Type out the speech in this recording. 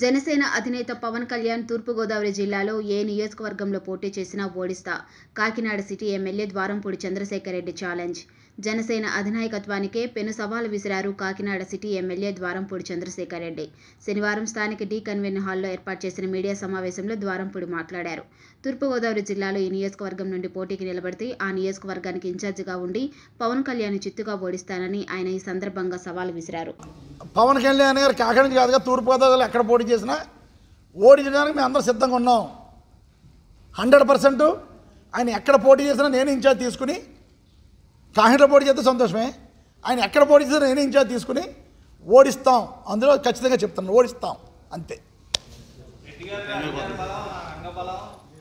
జనసేన అధినేత పవన్ కళ్యాణ్ తూర్పుగోదావరి జిల్లాలో ఏ నియోజకవర్గంలో పోటీ చేసినా ఓడిస్తా Kakinada city MLA Dwarampudi Chandrasekhar Reddy challenge Janasena అధినాయకత్వానికే పెను సవాల్ విసిరారు కాకినాడ సిటీ ఎమ్మెల్యే ద్వారంపూడి చంద్రశేఖర్ రెడ్డి శనివారం స్థానిక డి కన్వెన్ హాల్లో ఏర్పాటు చేసిన మీడియా సమావేశంలో ద్వారంపూడి మాట్లాడారు తూర్పుగోదావరి జిల్లాలో ఈ నియోజకవర్గం నుండి పోటీకి నిలబడితే ఆ నియోజకవర్గానికి ఇన్ఛార్జిగా ఉండి పవన్ కళ్యాణ్ చిత్తుగా ఓడిస్తానని ఆయన ఈ సందర్భంగా సవాల్ విసిరారు పవన్ కళ్యాణ్ గారు కాకినాడ నుంచి కాదుగా తూర్పుగోదావరిలో ఎక్కడ పోటీ చేసినా ఓడించడానికి మేము అందరం సిద్ధంగా ఉన్నాం హండ్రెడ్ పర్సెంట్ ఆయన ఎక్కడ పోటీ చేసినా నేను ఇన్ఛార్జ్ తీసుకుని కాకినాడ పోటీ చేస్తే సంతోషమే ఆయన ఎక్కడ పోటీ చేసినా నేను ఇన్ఛార్జ్ తీసుకుని ఓడిస్తాం అందులో ఖచ్చితంగా చెప్తాను ఓడిస్తాం అంతే